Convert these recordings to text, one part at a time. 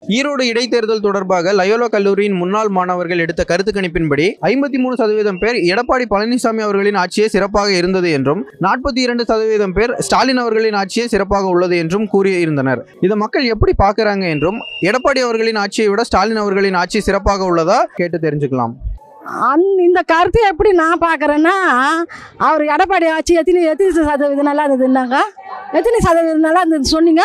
ஈரோடு இடைத்தேர்தல் தொடர்பாக லயோலா கல்லூரியின் முன்னாள் மாணவர்கள் எடுத்த கருத்து கணிப்பின்படி ஐம்பத்தி மூணு சதவீதம் பேர் எடப்பாடி பழனிசாமி அவர்களின் ஆட்சியே சிறப்பாக இருந்தது என்றும் நாற்பத்தி இரண்டு சதவீதம் பேர் ஸ்டாலின் அவர்களின் ஆட்சியே சிறப்பாக உள்ளது என்றும் கூறியிருந்தனர் இதை மக்கள் எப்படி பார்க்கறாங்க என்றும் எடப்பாடி அவர்களின் ஆட்சியை விட ஸ்டாலின் அவர்களின் ஆட்சி சிறப்பாக உள்ளதா கேட்டு தெரிஞ்சுக்கலாம் அந் இந்த கருத்து எப்படி நான் பார்க்குறேன்னா அவர் எடப்பாடி ஆட்சி எத்தனை எத்தனை சதவீதம் நல்லா இருந்ததுன்னாங்க எத்தனை சதவீதம் நல்லா இருந்தது சொன்னீங்க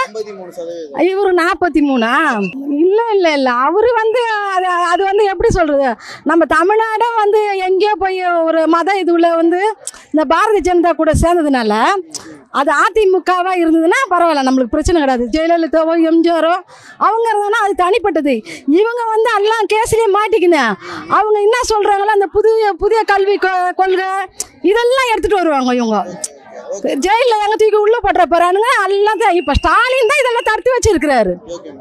இவர் நாற்பத்தி மூணா இல்லை இல்லை இல்லை அவர் வந்து அது அது வந்து எப்படி சொல்கிறது நம்ம தமிழ்நாடே வந்து எங்கேயோ போய் ஒரு மத இதுவில் வந்து இந்த பாரதிய ஜனதா கூட சேர்ந்ததுனால அது அதிமுகவாக இருந்ததுன்னா பரவாயில்ல நம்மளுக்கு பிரச்சனை கிடையாது ஜெயலலிதாவோ எம்ஜிஆரோ அவங்க இருந்தாங்கன்னா அது தனிப்பட்டது இவங்க வந்து எல்லாம் கேஸ்லேயே மாட்டிக்கினேன் அவங்க என்ன சொல்கிறாங்களோ அந்த புதிய புதிய கல்வி கொ- கொள்கை இதெல்லாம் எடுத்துகிட்டு வருவாங்க இவங்க ஜெயிலில் எங்க தூக்கி உள்ள போட்டுற போறானுங்க எல்லாம் தான் இப்போ ஸ்டாலின் தான் இதெல்லாம் தடுத்து வச்சிருக்கிறாரு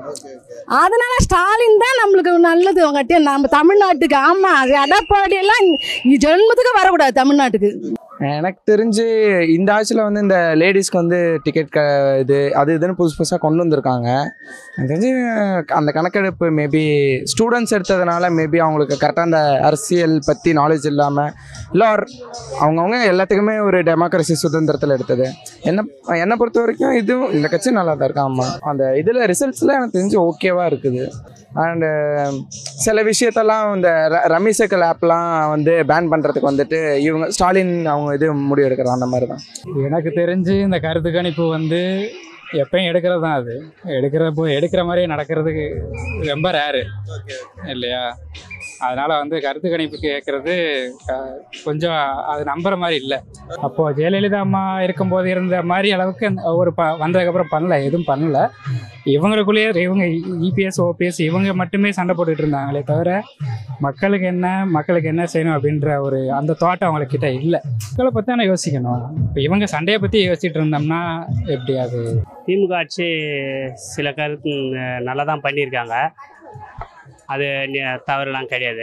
அதனால ஸ்டாலின் தான் நம்மளுக்கு நல்லது உங்ககிட்ட நம்ம தமிழ்நாட்டுக்கு ஆமா அது எடப்பாடி எல்லாம் இந்த ஜென்மத்துக்கு வரக்கூடாது தமிழ்நாட்டுக்கு எனக்கு தெரிஞ்சு இந்த ஆட்சியில் வந்து இந்த லேடிஸ்க்கு வந்து டிக்கெட் க இது அது இதுன்னு புதுசு புதுசாக கொண்டு வந்திருக்காங்க எனக்கு தெரிஞ்சு அந்த கணக்கெடுப்பு மேபி ஸ்டூடெண்ட்ஸ் எடுத்ததுனால மேபி அவங்களுக்கு கரெக்டாக அந்த அரசியல் பற்றி நாலேஜ் இல்லாமல் இல்லை ஒரு அவங்கவுங்க எல்லாத்துக்குமே ஒரு டெமோக்ரஸி சுதந்திரத்தில் எடுத்தது என்ன என்னை பொறுத்த வரைக்கும் இதுவும் இந்த கட்சி நல்லா தான் இருக்கு ஆமாம் அந்த இதில் ரிசல்ட்ஸில் எனக்கு தெரிஞ்சு ஓகேவாக இருக்குது அண்டு சில விஷயத்தெல்லாம் இந்த ர- ரம்மி சைக்கிள் ஆப்லாம் வந்து பேன் பண்ணுறதுக்கு வந்துட்டு இவங்க ஸ்டாலின் அவங்க இது முடிவு எடுக்கிறாங்க அந்த மாதிரி தான் எனக்கு தெரிஞ்சு இந்த கருத்து கணிப்பு வந்து எப்பயும் எடுக்கிறது தான் அது எடுக்கிறப்போ எடுக்கிற மாதிரியே நடக்கிறதுக்கு ரொம்ப ரேரு இல்லையா அதனால் வந்து கருத்து கணிப்பு கேட்குறது கொஞ்சம் அது நம்புற மாதிரி இல்லை அப்போது ஜெயலலிதா அம்மா இருக்கும்போது இருந்த மாதிரி அளவுக்கு அந்த ஒரு ப வந்ததுக்கப்புறம் பண்ணல எதுவும் பண்ணல இவங்களுக்குள்ளேயே இவங்க இபிஎஸ் ஓபிஎஸ் இவங்க மட்டுமே சண்டை போட்டுட்டு இருந்தாங்களே தவிர மக்களுக்கு என்ன மக்களுக்கு என்ன செய்யணும் அப்படின்ற ஒரு அந்த தோட்டம் அவங்கக்கிட்ட இல்லை மக்களை பற்றி தானே யோசிக்கணும் இப்போ இவங்க சண்டையை பற்றி யோசிச்சுட்டு இருந்தோம்னா எப்படி அது திமுக ஆட்சி சில கருத்து நல்லா தான் பண்ணியிருக்காங்க அது நி- தவறுலாம் கிடையாது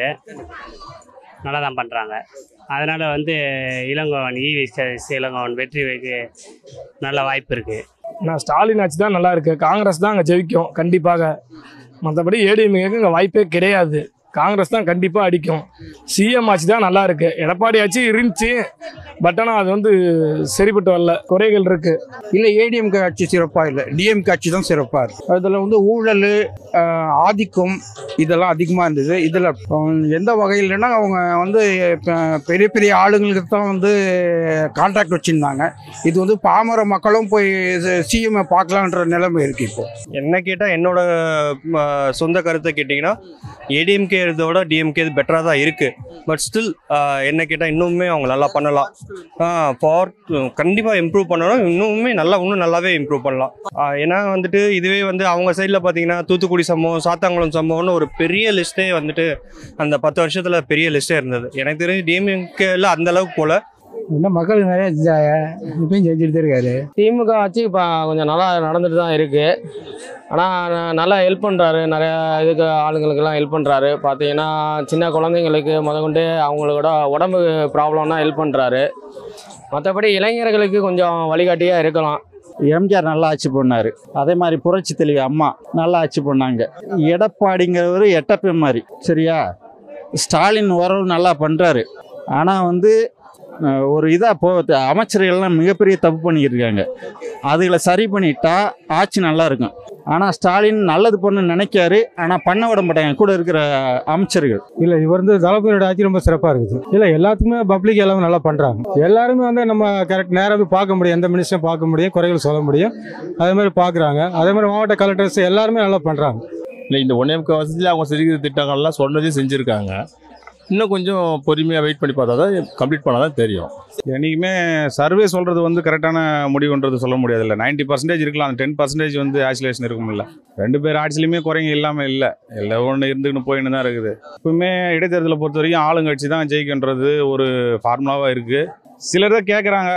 நல்லா தான் பண்ணுறாங்க அதனால் வந்து இளங்கோவன் இவி இளங்கோவன் வெற்றி வைக்க நல்ல வாய்ப்பு இருக்குது நான் ஸ்டாலின் ஆட்சி தான் நல்லா இருக்கு காங்கிரஸ் தான் அங்கே ஜெயிக்கும் கண்டிப்பாக மற்றபடி ஏடிஎம்கேக்கு இங்கே வாய்ப்பே கிடையாது காங்கிரஸ் தான் கண்டிப்பாக அடிக்கும் சிஎம் ஆட்சி தான் நல்லா இருக்கு எடப்பாடி ஆட்சி இருந்துச்சு பட் ஆனால் அது வந்து சரிப்பட்டு வரல குறைகள் இருக்கு இல்லை ஏடிஎம்கே ஆட்சி சிறப்பாக இல்லை டிஎம்கே ஆட்சி தான் சிறப்பாக இருக்கு அதில் வந்து ஊழல் ஆஹ், ஆதிக்கம் இதெல்லாம் அதிகமாக இருந்தது இதில் எந்த வகையிலன்னா அவங்க வந்து இப்ப பெரிய பெரிய ஆளுங்களுக்கு தான் வந்து கான்ட்ராக்ட் வச்சுருந்தாங்க இது வந்து பாமர மக்களும் போய் சிஎம் பார்க்கலான்ற நிலைமை இருக்குது இப்போ என்ன கேட்டால் என்னோட ம, சொந்த கருத்தை கேட்டிங்கன்னா ஏடிஎம்கே இதோட டிஎம்கே பெட்டராக தான் இருக்குது பட் ஸ்டில் என்ன கேட்டால் இன்னுமே அவங்க நல்லா பண்ணலாம் ஃபார் கண்டிப்பாக இம்ப்ரூவ் பண்ணணும் இன்னுமே நல்லா இன்னும் நல்லாவே இம்ப்ரூவ் பண்ணலாம் ஆ, ஏன்னா வந்துட்டு இதுவே வந்து அவங்க சைடில் பார்த்தீங்கன்னா தூத்துக்குடி சம்பவம் சாத்தாங்குளம் சம்பவம்னு ஒரு பெரிய லிஸ்ட்டே வந்துட்டு அந்த பத்து வருஷத்தில் பெரிய லிஸ்ட்டே இருந்தது எனக்கு தெரிஞ்சு டிஎம்கேல அந்த அளவுக்கு போல இன்னும் மக்களுக்கு நிறைய செஞ்சாங்க இப்பயும் செஞ்சுட்டு தான் இருக்காரு திமுக ஆட்சி இப்போ கொஞ்சம் நல்லா நடந்துட்டு தான் இருக்குது ஆனால் நல்லா ஹெல்ப் பண்ணுறாரு நிறையா இதுக்கு ஆளுங்களுக்கெல்லாம் ஹெல்ப் பண்ணுறாரு பார்த்தீங்கன்னா சின்ன குழந்தைங்களுக்கு முதற்கொண்டு அவங்களோட உடம்பு ப்ராப்ளம்னா ஹெல்ப் பண்ணுறாரு மற்றபடி இளைஞர்களுக்கு கொஞ்சம் வழிகாட்டியாக இருக்கலாம் எம்ஜிஆர் நல்லா ஆட்சி பண்ணார் அதே மாதிரி புரட்சி தலைவி அம்மா நல்லா ஆட்சி பண்ணாங்க எடப்பாடிங்கிறவர் எட்டப்பை மாதிரி சரியா ஸ்டாலின் உறவு நல்லா பண்ணுறாரு ஆனால் வந்து அஹ், ஒரு இதாக போ அமைச்சர்கள்லாம் மிகப்பெரிய தப்பு பண்ணிக்கிட்டு இருக்காங்க அதுகளை சரி பண்ணிட்டா ஆட்சி நல்லா இருக்கும் ஆனால் ஸ்டாலின் நல்லது பண்ண நினைக்காரு ஆனால் பண்ண விட மாட்டாங்க கூட இருக்கிற அமைச்சர்கள் இல்லை இவர் வந்து தளபதியோட ஆட்சி ரொம்ப சிறப்பாக இருக்குது இல்லை எல்லாத்துக்குமே பப்ளிக் எல்லாமே நல்லா பண்ணுறாங்க எல்லாருமே வந்து நம்ம கரெக்ட் நேராக போய் பார்க்க முடியும் எந்த மினிஸ்டரும் பார்க்க முடியும் குறைகள் சொல்ல முடியும் அதே மாதிரி பார்க்குறாங்க அதே மாதிரி மாவட்ட கலெக்டர்ஸ் எல்லாருமே நல்லா பண்ணுறாங்க இல்லை இந்த ஒன்னே முக்கால் வருஷத்துல அவங்க செஞ்சுக்கிற திட்டங்கள்லாம் சொன்னதையும் செஞ்சுருக்காங்க இன்னும் கொஞ்சம் பொறுமையாக வெயிட் பண்ணி பார்த்தா தான் கம்ப்ளீட் பண்ணால் தான் தெரியும் என்றைக்குமே சர்வே சொல்கிறது வந்து கரெக்டான முடிவுன்றது சொல்ல முடியாதுல்ல நைன்ட்டி பர்சன்டேஜ் இருக்கலாம் அந்த டென் பர்சன்டேஜ் வந்து ஆக்சிலேஷன் இருக்கும்ல ரெண்டு பேர் ஆட்சிலையுமே குறைங்க இல்லாமல் இல்லை எல்லாம் ஒன்று இருந்துக்கிட்டு போயின்னு தான் இருக்குது இப்பவுமே இடைத்தேர்தலை பொறுத்த வரைக்கும் ஆளுங்கட்சி தான் ஜெயிக்கின்றது ஒரு ஃபார்முலாவாக இருக்குது சிலர் தான் கேட்குறாங்க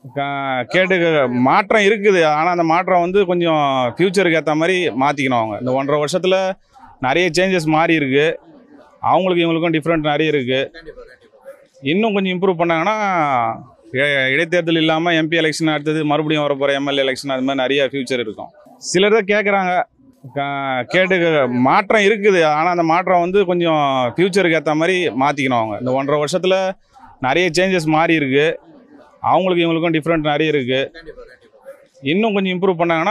கேட்டு மாற்றம் இருக்குது ஆனால் அந்த மாற்றம் வந்து கொஞ்சம் ஃப்யூச்சருக்கு ஏற்ற மாதிரி மாற்றிக்கணும் அவங்க இந்த ஒன்றரை வருஷத்தில் நிறைய சேஞ்சஸ் மாறி இருக்கு அவங்களுக்கு இவங்களுக்கும் டிஃப்ரெண்ட் நிறைய இருக்குது இன்னும் கொஞ்சம் இம்ப்ரூவ் பண்ணாங்கன்னா இ- இடைத்தேர்தல் இல்லாமல் எம்பி எலெக்ஷன் அடுத்தது மறுபடியும் வர போகிற எம்எல்ஏ எலெக்ஷன் அது மாதிரி நிறைய ஃபியூச்சர் இருக்கும் சிலர் தான் கேட்குறாங்க கா- கேட்டு மாற்றம் இருக்குது ஆனால் அந்த மாற்றம் வந்து கொஞ்சம் ஃப்யூச்சருக்கு ஏற்ற மாதிரி மாற்றிக்கணும் அவங்க இந்த ஒன்றரை வருஷத்தில் நிறைய சேஞ்சஸ் மாறி இருக்கு அவங்களுக்கு இவங்களுக்கும் டிஃப்ரெண்ட் நிறைய இருக்கு இன்னும் கொஞ்சம் இம்ப்ரூவ் பண்ணாங்கன்னா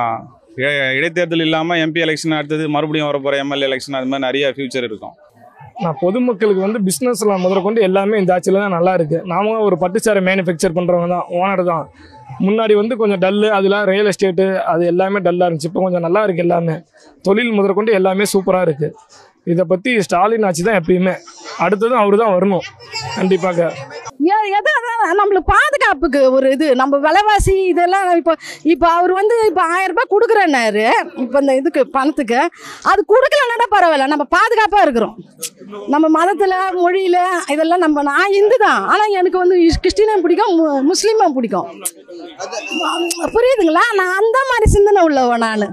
இ- இடைத்தேர்தல் இல்லாமல் எம்பி எலெக்ஷன் அடுத்தது மறுபடியும் வரப்போகிற எம்எல்ஏ எலெக்ஷன் அது மாதிரி நிறைய ஃப்யூச்சர் இருக்கும் நான் பொதுமக்களுக்கு வந்து பிஸ்னஸில் முதற்கொண்டு எல்லாமே இந்த ஆட்சியில் தான் நல்லா இருக்குது நாம ஒரு பட்டுச்சாரை மேனுஃபேக்சர் பண்ணுறவங்க தான் ஓனர் தான் முன்னாடி வந்து கொஞ்சம் டல்லு அதெல்லாம் ரியல் எஸ்டேட்டு அது எல்லாமே டல்லாக இருந்துச்சு இப்போ கொஞ்சம் நல்லா இருக்குது எல்லாமே தொழில் முதற்கொண்டு எல்லாமே சூப்பராக இருக்குது இதை பற்றி ஸ்டாலின் ஆட்சி தான் எப்பயுமே அடுத்ததும் அவர் தான் வரணும் கண்டிப்பாக ஏ- எது அதான் நம்மளுக்கு பாதுகாப்புக்கு ஒரு இது நம்ம விலைவாசி இதெல்லாம் இப்போ இப்போ அவர் வந்து இப்போ ஆயிரம் ரூபாய் கொடுக்குறேன்னாரு இப்போ இந்த இதுக்கு பணத்துக்கு அது கொடுக்கலன்னா பரவாயில்ல நம்ம பாதுகாப்பாக இருக்கிறோம் நம்ம மதத்தில் மொழியில் இதெல்லாம் நம்ம நான் இந்து தான் ஆனால் எனக்கு வந்து இஸ்- கிறிஸ்டினும் பிடிக்கும் மு- முஸ்லீமும் பிடிக்கும் புரியுதுங்களா நான் அந்த மாதிரி சிந்தனை உள்ளவ நான்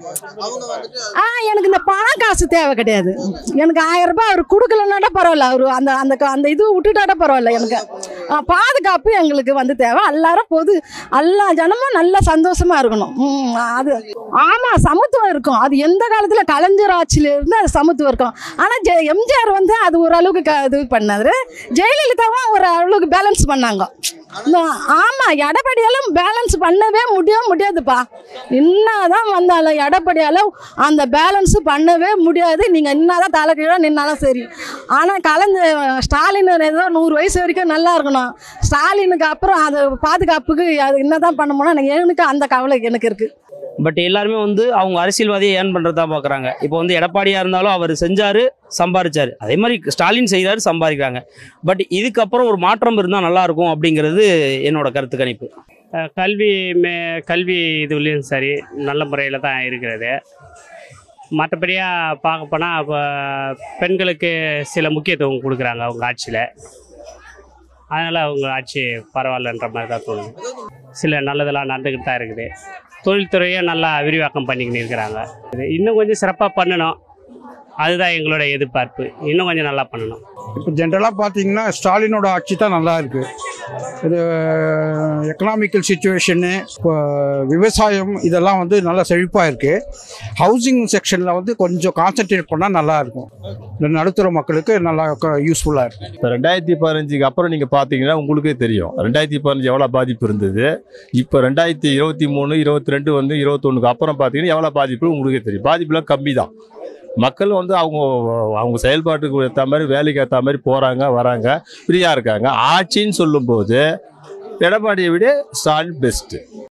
ஆ எனக்கு இந்த பணம் காசு தேவை கிடையாது எனக்கு ஆயிரம் ரூபாய் அவர் கொடுக்கலன்னாட்டா பரவாயில்ல அவர் அந்த அந்த க- அந்த இது விட்டுட்டாட்டா பரவாயில்ல எனக்கு ஆ, பாதுகாப்பு எங்களுக்கு வந்து தேவை எல்லாரும் பொது எல்லா ஜனமும் நல்லா சந்தோஷமா இருக்கணும் ம், அது ஆமா சமத்துவம் இருக்கும் அது எந்த காலத்துல கலைஞர் ஆட்சியில இருந்து அது சமத்துவம் இருக்கும் ஆனா ஜெ- எம்ஜிஆர் வந்து அது ஓரளவுக்கு க- இது பண்ணாரு ஜெயலலிதாவும் ஒரு அளவுக்கு பேலன்ஸ் பண்ணாங்க இந்த- ஆமா எடப்பாடியாலும் பேலன்ஸ் பண்ணவே முடியவே முடியாதுப்பா என்னதான் வந்தாலும் எடப்பாடியால அந்த பேலன்ஸ் பண்ணவே முடியாது நீங்க என்னதான் தலை கீழே நின்னாலும் சரி ஆனா கலைஞர் ஸ்டாலின் ஏதோ நூறு வயசு வரைக்கும் நல்லா இருக்கணும் ஸ்டாலினுக்கு அப்புறம் அது பாதுகாப்புக்கு அது என்னதான் பண்ண முடியும் எனக்கு அந்த கவலை எனக்கு இருக்கு பட் எல்லாருமே வந்து அவங்க அரசியல்வாதியை ஏர்ன் பண்ணுறதா பார்க்குறாங்க இப்போ வந்து எடப்பாடியாக இருந்தாலும் அவர் செஞ்சார் சம்பாரிச்சார் அதே மாதிரி ஸ்டாலின் செய்கிறாரு சம்பாதிக்கிறாங்க பட் இதுக்கப்புறம் ஒரு மாற்றம் இருந்தால் நல்லாயிருக்கும் அப்படிங்கிறது என்னோட கருத்து கணிப்பு அஹ் கல்வி மே கல்வி இதுலேயும் சரி நல்ல முறையில் தான் இருக்கிறது மற்றபடியாக பார்க்க போனால் இப்போ பெண்களுக்கு சில முக்கியத்துவம் கொடுக்குறாங்க அவங்க ஆட்சியில் அதனால் அவங்க ஆட்சி பரவாயில்லன்ற மாதிரி தான் தோணுது சில நல்லதெல்லாம் நடந்துக்கிட்டு தான் இருக்குது தொழில்துறையை நல்லா விரிவாக்கம் பண்ணிக்கின்னு இருக்கிறாங்க இது இன்னும் கொஞ்சம் சிறப்பாக பண்ணணும் அதுதான் எங்களோட எதிர்பார்ப்பு இன்னும் கொஞ்சம் நல்லா பண்ணணும் இப்போ ஜென்ரலாக பார்த்தீங்கன்னா ஸ்டாலினோட ஆட்சி தான் நல்லா இருக்கு இது எக்கனாமிக்கல் சுச்சுவேஷனு இப்போ விவசாயம் இதெல்லாம் வந்து நல்லா செழிப்பாக இருக்கு ஹவுசிங் செக்ஷனில் வந்து கொஞ்சம் கான்சென்ட்ரேட் பண்ணால் நல்லா இருக்கும் இந்த நடுத்தர மக்களுக்கு நல்லா யூஸ்ஃபுல்லாக இருக்கும் இப்போ ரெண்டாயிரத்தி பதினஞ்சுக்கு அப்புறம் நீங்கள் பார்த்தீங்கன்னா உங்களுக்கே தெரியும் ரெண்டாயிரத்தி பதினஞ்சு எவ்வளோ பாதிப்பு இருந்தது இப்போ ரெண்டாயிரத்தி இருபத்தி மூணு இருபத்தி ரெண்டு வந்து இருபத்தொன்னுக்கு அப்புறம் பார்த்தீங்கன்னா எவ்வளோ பாதிப்பு உங்களுக்கே தெரியும் பாதிப்புலாம் கம்மி தான் மக்கள் வந்து அவங்க அவங்க செயல்பாட்டுக்கு ஏற்ற மாதிரி வேலைக்கு ஏற்ற மாதிரி போகிறாங்க வராங்க ஃப்ரீயாக இருக்காங்க ஆட்சின்னு சொல்லும்போது எடப்பாடியை விட ஸ்டாலின் பெஸ்ட்டு